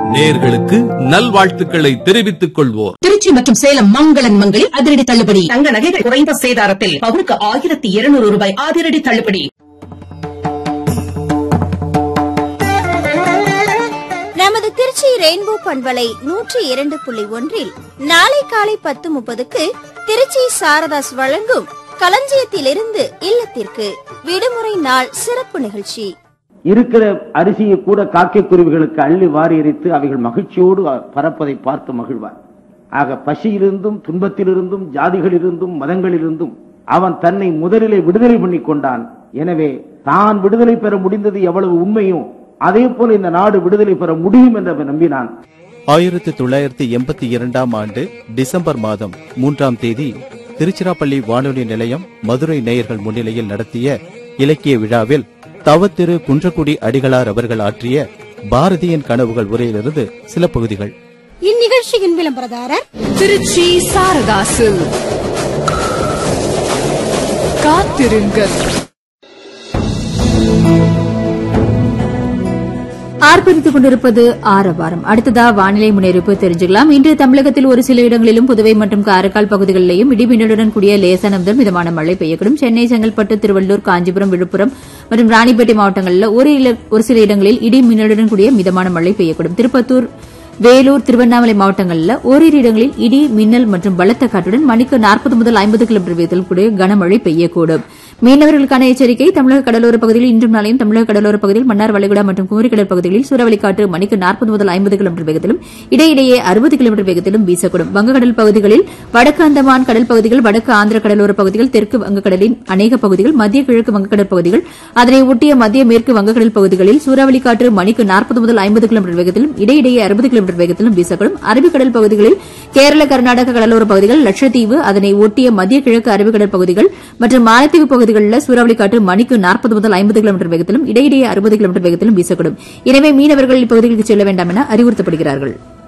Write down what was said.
நேர்களுக்கு நல்வாழ்த்துக்களை தெரிவித்துக் கொள்வோர் திருச்சி மற்றும் சேலம் மங்களன் மங்களில் அதிரடி தள்ளுபடி தங்க நகைகள் குறைந்த சேதாரத்தில் பவுனுக்கு ஆயிரத்தி இருநூறு ரூபாய் அதிரடி தள்ளுபடி நமது திருச்சி ரெயின்போ பண்பலை நூற்றி இரண்டு புள்ளி ஒன்றில் நாளை காலை பத்து முப்பதுக்கு திருச்சி சாரதாஸ் வழங்கும் களஞ்சியத்திலிருந்து இல்லத்திற்கு விடுமுறை நாள் சிறப்பு நிகழ்ச்சி இருக்கிற அரிசியை கூட காக்கை குருவிகளுக்கு அள்ளி வாரி எரித்து அவைகள் மகிழ்ச்சியோடு பறப்பதை பார்த்து மகிழ்வார் ஆக பசியிலிருந்தும் துன்பத்திலிருந்தும் ஜாதிகளிலிருந்தும் மதங்களிலிருந்தும் அவன் தன்னை முதலிலே விடுதலை பண்ணிக் கொண்டான் எனவே தான் விடுதலை பெற முடிந்தது எவ்வளவு உண்மையும் அதே போல இந்த நாடு விடுதலை பெற முடியும் என்று அவன் நம்பினான் ஆயிரத்தி தொள்ளாயிரத்தி எண்பத்தி இரண்டாம் ஆண்டு டிசம்பர் மாதம் மூன்றாம் தேதி திருச்சிராப்பள்ளி வானொலி நிலையம் மதுரை நேயர்கள் முன்னிலையில் நடத்திய இலக்கிய விழாவில் தவத்திரு குன்றக்குடி அடிகளார் அவர்கள் ஆற்றிய பாரதியின் கனவுகள் உரையிலிருந்து சில பகுதிகள் இந்நிகழ்ச்சியின் விளம்பரதாரர் திருச்சி சாரதாசு காத்திருங்கள் ஆர்ப்பரித்துக் கொண்டிருப்பது ஆரவாரம் அடுத்ததா வானிலை முன்னறிவிப்பு தெரிஞ்சுக்கலாம் இன்று தமிழகத்தில் ஒரு சில இடங்களிலும் புதுவை மற்றும் காரைக்கால் பகுதிகளிலேயும் இடிமின்னலுடன் கூடிய லேசான முதல் மிதமான மழை பெய்யக்கூடும் சென்னை செங்கல்பட்டு திருவள்ளூர் காஞ்சிபுரம் விழுப்புரம் மற்றும் ராணிப்பேட்டை மாவட்டங்களில் ஒரு இல- ஒரு சில இடங்களில் இடி மின்னலுடன் கூடிய மிதமான மழை பெய்யக்கூடும் திருப்பத்தூர் வேலூர் திருவண்ணாமலை மாவட்டங்களில் ஓரிரு இடங்களில் இடி மின்னல் மற்றும் பலத்த காற்றுடன் மணிக்கு நாற்பது முதல் ஐம்பது கிலோமீட்டர் வேகத்தில் கூடிய கனமழை பெய்யக்கூடும் மீனவர்களுக்கான எச்சரிக்கை தமிழக கடலோர பகுதியில் இன்றும் நாளையும் தமிழக கடலோர பகுதியில் மன்னார் வளைகுடா மற்றும் குமரிக்கடல் பகுதிகளில் சூறாவளி காற்று மணிக்கு நாற்பது முதல் ஐம்பது கிலோமீட்டர் வேகத்திலும் இடையிடையே அறுபது கிலோமீட்டர் வேகத்திலும் வீசக்கூடும் வங்கக்கடல் பகுதிகளில் வடக்கு அந்தமான் கடல் பகுதிகள் வடக்கு ஆந்திர கடலோர பகுதிகள் தெற்கு வங்கக்கடலின் அநேக பகுதிகள் மத்திய கிழக்கு வங்கக்கடல் பகுதிகள் அதனை ஒட்டிய மத்திய மேற்கு வங்கக்கடல் பகுதிகளில் சூறாவளி காற்று மணிக்கு நாற்பது முதல் ஐம்பது கிலோமீட்டர் வேகத்திலும் இடையிடையே அறுபது கிலோமீட்டர் வேகத்திலும் வீசக்கூடும் அரபிக்கடல் பகுதிகளில் கேரள கர்நாடக கடலோர பகுதிகள் லட்சத்தீவு அதனை ஒட்டிய மத்திய கிழக்கு அரபிக்கடல் பகுதிகள் மற்றும் மாலத்தீவு பகுதிகளில் சூறாவளி காற்று மணிக்கு நாற்பது முதல் ஐம்பது கிலோமீட்டர் வேகத்திலும் இடையிடையே அறுபது கிலோமீட்டர் வேகத்திலும் வீசக்கூடும் எனவே மீனவர்கள் இப்பகுதிகளுக்கு செல்ல வேண்டாம் என அறிவுறுத்தப்படுகிறார்கள்